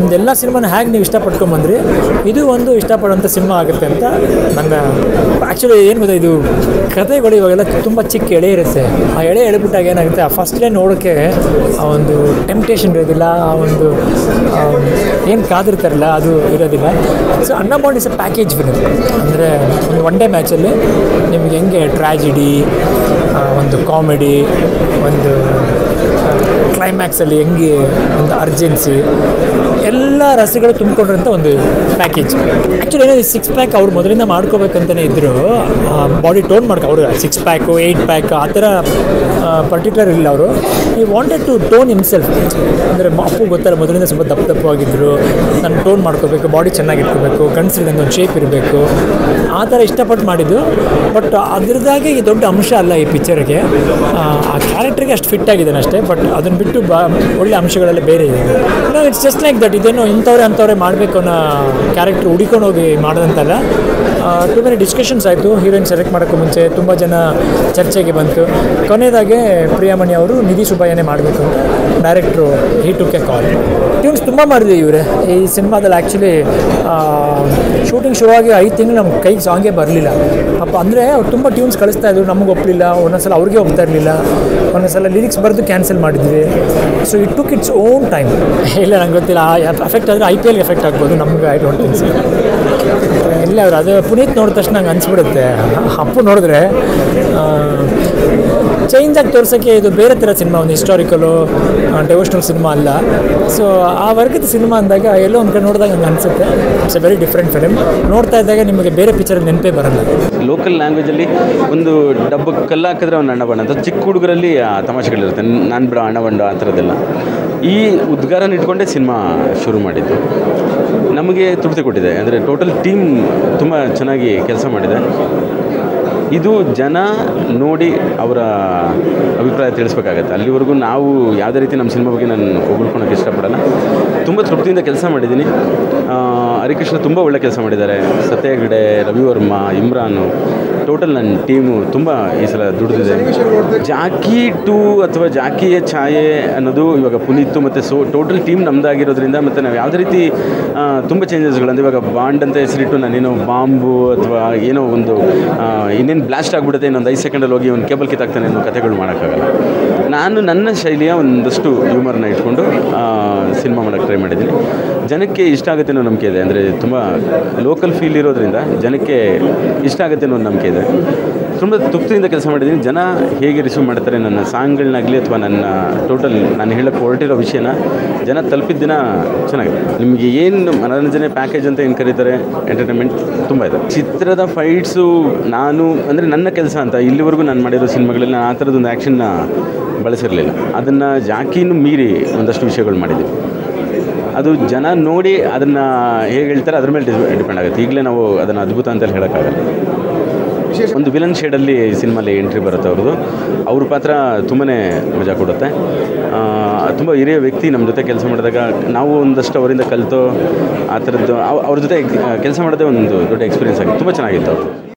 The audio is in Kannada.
ನಮ್ದೆಲ್ಲ ಸಿನಿಮಾನ ಹೇಗೆ ನೀವು ಇಷ್ಟಪಟ್ಕೊಂಬಂದ್ರಿ ಇದು ಒಂದು ಇಷ್ಟಪಡುವಂಥ ಸಿನಿಮಾ ಆಗುತ್ತೆ ಅಂತ ನನ್ನ ಆ್ಯಕ್ಚುಲಿ ಏನು ಗೊತ್ತಾ ಇದು ಕಥೆಗಳು ಇವಾಗೆಲ್ಲ ತುಂಬ ಚಿಕ್ಕ ಎಳೆ ಇರುತ್ತೆ ಆ ಎಳೆ ಎಳೆಬಿಟ್ಟಾಗ ಏನಾಗುತ್ತೆ ಆ ಫಸ್ಟ್ ಲೈನ್ ನೋಡೋಕ್ಕೆ ಆ ಒಂದು ಟೆಂಪ್ಟೇಷನ್ ಇರೋದಿಲ್ಲ ಆ ಒಂದು ಏನು ಕಾದಿರ್ತಾರಲ್ಲ ಅದು ಇರೋದಿಲ್ಲ so Anna Bond is a package film ಅಂದರೆ ಒಂದು ಒನ್ ಡೇ ಮ್ಯಾಚಲ್ಲಿ ನಿಮ್ಗೆ ಹೆಂಗೆ ಟ್ರ್ಯಾಜಿಡಿ ಒಂದು ಕಾಮಿಡಿ ಒಂದು ಕ್ಲೈಮ್ಯಾಕ್ಸಲ್ಲಿ ಹೆಂಗೆ ಒಂದು ಅರ್ಜೆನ್ಸಿ ಎಲ್ಲ ರಸಗಳು ತುಂಬಿಕೊಂಡಿರೋಂಥ ಒಂದು ಪ್ಯಾಕೇಜ್ ಆ್ಯಕ್ಚುಲಿ ಏನೋ ಸಿಕ್ಸ್ ಪ್ಯಾಕ್ ಅವ್ರು ಮೊದಲಿಂದ ಮಾಡ್ಕೋಬೇಕಂತಲೇ ಇದ್ದರು ಬಾಡಿ ಟೋನ್ ಮಾಡ್ಕೊ ಅವರು ಸಿಕ್ಸ್ ಪ್ಯಾಕು ಏಯ್ಟ್ ಪ್ಯಾಕ್ ಆ ಥರ ಪರ್ಟಿಕ್ಯುಲರ್ ಇಲ್ಲ ಅವರು ಈ ವಾಂಟೆಡ್ ಟು ಟೋನ್ ಹಿಮ್ಸೆಲ್ಫ್ ಅಂದರೆ ಅಪ್ಪು ಗೊತ್ತಲ್ಲ ಮೊದಲಿಂದ ಸ್ವಲ್ಪ ದಪ್ಪ ದಪ್ಪವಾಗಿದ್ದರು ನಾನು ಟೋನ್ ಮಾಡ್ಕೋಬೇಕು ಬಾಡಿ ಚೆನ್ನಾಗಿ ಇಟ್ಕೋಬೇಕು ಗಂಡಸ್ರಿಗೆ ಒಂದು ಶೇಪ್ ಇರಬೇಕು ಆ ಥರ ಇಷ್ಟಪಟ್ಟು ಮಾಡಿದ್ದು ಬಟ್ ಅದ್ರದ್ದಾಗೆ ಈ ದೊಡ್ಡ ಅಂಶ ಅಲ್ಲ ಈ ಪಿಕ್ಚರ್ಗೆ ಆ ಕ್ಯಾರೆಕ್ಟ್ರಿಗೆ ಅಷ್ಟು ಫಿಟ್ ಆಗಿದ್ದಾನೆ ಅಷ್ಟೇ ಬಟ್ ಅದನ್ನು ಬಿಟ್ಟು ಬಾ ಒಳ್ಳೆ ಅಂಶಗಳೆಲ್ಲ ಬೇರೆ ಇದೆ ಇಟ್ಸ್ ಜಸ್ಟ್ ಲೈಕ್ ದಟ್ ಇದೇನು ಇಂಥವ್ರೆ ಅಂಥವ್ರೆ ಮಾಡಬೇಕು ಅನ್ನೋ ಕ್ಯಾರೆಕ್ಟರ್ ಹುಡಿಕೊಂಡು ಹೋಗಿ ಮಾಡೋದಂತಲ್ಲ ಟು ಮೆನಿ ಡಿಸ್ಕಷನ್ಸ್ ಆಯಿತು ಹೀರೋಯಿನ್ ಸೆಲೆಕ್ಟ್ ಮಾಡೋಕ್ಕೂ ಮುಂಚೆ ತುಂಬ ಜನ ಚರ್ಚೆಗೆ ಬಂತು ಕೊನೆಯದಾಗೆ ಪ್ರಿಯಾಮಣಿ ಅವರು ನಿಧಿ ಸುಬ್ಬಯ್ಯನೇ ಮಾಡಬೇಕು ಅಂತ director he took call tunes ತುಂಬ ಮಾಡಿದ್ವಿ ಇವರೇ ಈ ಸಿನಿಮಾದಲ್ಲಿ ಆ್ಯಕ್ಚುಲಿ ಶೂಟಿಂಗ್ ಶುರುವಾಗಿ ಐದು ತಿಂಗಳು ನಮ್ಮ ಕೈಗೆ ಸಾಂಗೇ ಬರಲಿಲ್ಲ ಅಪ್ಪ ಅಂದರೆ ಅವ್ರು ತುಂಬ ಟ್ಯೂನ್ಸ್ ಕಳಿಸ್ತಾ ಇದ್ರು ನಮಗೆ ಒಪ್ಪಲಿಲ್ಲ ಒಂದೊಂದ್ಸಲ ಅವ್ರಿಗೆ ಒಪ್ತಾ ಇರಲಿಲ್ಲ ಒಂದೊಂದ್ಸಲ ಲಿರಿಕ್ಸ್ ಬರೆದು ಕ್ಯಾನ್ಸಲ್ ಮಾಡಿದ್ವಿ so it took its own time ಇಲ್ಲ ನಂಗೆ ಗೊತ್ತಿಲ್ಲ ಎಫೆಕ್ಟ್ ಆದರೆ ಐ ಪಿ ಎಲ್ಗೆ ಎಫೆಕ್ಟ್ ಆಗ್ಬೋದು ನಮ್ಗೆ ಐ ಡೋಂಟ್ ಥಿಂಕ್ ಇಲ್ಲ ಅವ್ರು ಅದು ಪುನೀತ್ ನೋಡಿದ ತಕ್ಷಣ ನಂಗೆ ಅನಿಸ್ಬಿಡುತ್ತೆ ಅಪ್ಪು ನೋಡಿದ್ರೆ ಚೇಂಜ್ ಆಗಿ ತೋರ್ಸೋಕ್ಕೆ ಇದು ಬೇರೆ ಥರ ಸಿನಿಮಾ ಒಂದು ಹಿಸ್ಟಾರಿಕಲು ಡೆವೋಷ್ನಲ್ ಸಿನಿಮಾ ಅಲ್ಲ ಸೊ ಆ ವರ್ಗದ ಸಿನಿಮಾ ಅಂದಾಗ ಎಲ್ಲೋ ಒಂದು ಕಡೆ ನೋಡಿದಾಗ ನಂಗೆ ಅನಿಸುತ್ತೆ it's a very different film ನೋಡ್ತಾ ಇದ್ದಾಗ ನಿಮಗೆ ಬೇರೆ ಪಿಕ್ಚರ್ ನೆನಪೇ ಬರಲ್ಲ ಲೋಕಲ್ ಲ್ಯಾಂಗ್ವೇಜಲ್ಲಿ ಒಂದು ಡಬ್ಬ ಕಲ್ಲು ಹಾಕಿದ್ರೆ ಅವ್ನು ಅಣ್ಣ ಬಣ್ಣ ಅಂತ ಚಿಕ್ಕ ಹುಡುಗರಲ್ಲಿ ಆ ತಮಾಷೆಗಳಿರುತ್ತೆ ನಾನು ಬಿಡೋ ಅಣ್ಣ ಬಂಡ ಆ ಥರದ್ದೆಲ್ಲ ಈ ಉದ್ಗಾರನ ಇಟ್ಕೊಂಡೇ ಸಿನಿಮಾ ಶುರು ಮಾಡಿದ್ದು ನಮಗೆ ತೃಪ್ತಿ ಕೊಟ್ಟಿದೆ ಅಂದರೆ ಟೋಟಲ್ ಟೀಮ್ ತುಂಬ ಚೆನ್ನಾಗಿ ಕೆಲಸ ಮಾಡಿದೆ ಇದು ಜನ ನೋಡಿ ಅವರ ಅಭಿಪ್ರಾಯ ತಿಳಿಸ್ಬೇಕಾಗತ್ತೆ ಅಲ್ಲಿವರೆಗೂ ನಾವು ಯಾವುದೇ ರೀತಿ ನಮ್ಮ ಸಿನಿಮಾ ಬಗ್ಗೆ ನಾನು ಹೊಗಳ್ಕೊಳಕ್ಕೆ ಇಷ್ಟಪಡಲ್ಲ ತುಂಬ ತೃಪ್ತಿಯಿಂದ ಕೆಲಸ ಮಾಡಿದ್ದೀನಿ ಆ, ಹರಿಕೃಷ್ಣ ತುಂಬ ಒಳ್ಳೆ ಕೆಲಸ ಮಾಡಿದ್ದಾರೆ ಸತ್ಯ ಹೆಗ್ಡೆ ರವಿ ವರ್ಮ ಇಮ್ರಾನು ಟೋಟಲ್ ನನ್ನ ಟೀಮು ತುಂಬ ಈ ಸಲ ದುಡಿದಿದೆ ಜಾಕಿ ಟು ಅಥವಾ ಜಾಕಿಯ ಛಾಯೆ ಅನ್ನೋದು ಇವಾಗ ಪುನೀತ್ ಮತ್ತು ಸೊ ಟೋಟಲ್ ಟೀಮ್ ನಮ್ಮದಾಗಿರೋದ್ರಿಂದ ಮತ್ತು ನಾವು ಯಾವುದೇ ರೀತಿ ಆ, ತುಂಬ ಚೇಂಜಸ್ಗಳು ಅಂದರೆ ಇವಾಗ ಬಾಂಡ್ ಅಂತ ಹೆಸರಿಟ್ಟು ನಾನೇನೋ ಬಾಂಬು ಅಥವಾ ಏನೋ ಒಂದು ಆ, ಇನ್ನೇನು ಬ್ಲಾಸ್ಟ್ ಆಗಿಬಿಡುತ್ತೆ ಇನ್ನೊಂದು ಐದು ಸೆಕೆಂಡಲ್ಲಿ ಹೋಗಿ ಒಂದು ಕೇಬಲ್ ಕಿತ್ತಾಕ್ತಾನೆ ಅನ್ನೋ ಕಥೆಗಳು ಮಾಡೋಕ್ಕಾಗಲ್ಲ ನಾನು ನನ್ನ ಶೈಲಿಯ ಒಂದಷ್ಟು ಹ್ಯೂಮರ್ನ ಇಟ್ಕೊಂಡು ಸಿನಿಮಾ ಮಾಡೋಕ್ಕೆ ಟ್ರೈ ಮಾಡಿದ್ದೀನಿ ಜನಕ್ಕೆ ಇಷ್ಟ ಆಗುತ್ತೆ ಅನ್ನೋ ನಂಬಿಕೆ ಇದೆ ಅಂದರೆ ತುಂಬ ಲೋಕಲ್ ಫೀಲ್ ಇರೋದ್ರಿಂದ ಜನಕ್ಕೆ ಇಷ್ಟ ಆಗುತ್ತೆ ಅನ್ನೋ ನಂಬಿಕೆ ಇದೆ ತುಂಬ ತೃಪ್ತಿಯಿಂದ ಕೆಲಸ ಮಾಡಿದ್ದೀನಿ ಜನ ಹೇಗೆ ರಿಸೀವ್ ಮಾಡ್ತಾರೆ ನನ್ನ ಸಾಂಗ್ಗಳನ್ನಾಗಲಿ ಅಥವಾ ನನ್ನ ಟೋಟಲ್ ನಾನು ಹೇಳಕ್ಕೆ ಹೊರಟಿರೋ ವಿಷಯನ ಜನ ತಲುಪಿದ ದಿನ ಚೆನ್ನಾಗಿದೆ ನಿಮಗೆ ಏನು ಮನೋರಂಜನೆ ಪ್ಯಾಕೇಜ್ ಅಂತ ಏನು ಕರೀತಾರೆ ಎಂಟರ್ಟೈನ್ಮೆಂಟ್ ತುಂಬ ಇದೆ ಚಿತ್ರದ ಫೈಟ್ಸು ನಾನು ಅಂದರೆ ನನ್ನ ಕೆಲಸ ಅಂತ ಇಲ್ಲಿವರೆಗೂ ನಾನು ಮಾಡಿರೋ ಸಿನಿಮಾಗಳಲ್ಲಿ ನಾನು ಆ ಥರದೊಂದು ಆ್ಯಕ್ಷನ್ನ ಬಳಸಿರಲಿಲ್ಲ ಅದನ್ನು ಜಾಕಿನೂ ಮೀರಿ ಒಂದಷ್ಟು ವಿಷಯಗಳು ಮಾಡಿದ್ದೀವಿ ಅದು ಜನ ನೋಡಿ ಅದನ್ನು ಹೇಗೆ ಹೇಳ್ತಾರೆ ಅದ್ರ ಮೇಲೆ ಡಿಪೆಂಡ್ ಆಗುತ್ತೆ ಈಗಲೇ ನಾವು ಅದನ್ನು ಅದ್ಭುತ ಅಂತ ಹೇಳೋಕ್ಕಾಗಲ್ಲ ಒಂದು ವಿಲನ್ ಶೇಡಲ್ಲಿ ಈ ಸಿನಿಮಾಲಿ ಎಂಟ್ರಿ ಬರುತ್ತೆ ಅವ್ರದ್ದು ಅವ್ರ ಪಾತ್ರ ತುಂಬಾ ಮಜಾ ಕೊಡುತ್ತೆ ತುಂಬ ಹಿರಿಯ ವ್ಯಕ್ತಿ ನಮ್ಮ ಜೊತೆ ಕೆಲಸ ಮಾಡಿದಾಗ ನಾವು ಒಂದಷ್ಟು ಅವರಿಂದ ಕಲಿತು ಆ ಥರದ್ದು ಅವ್- ಅವ್ರ ಜೊತೆ ಕೆಲಸ ಮಾಡೋದೇ ಒಂದು ದೊಡ್ಡ ಎಕ್ಸ್ಪೀರಿಯನ್ಸ್ ಆಗಿತ್ತು ತುಂಬ ಚೆನ್ನಾಗಿತ್ತು ಅವ್ರು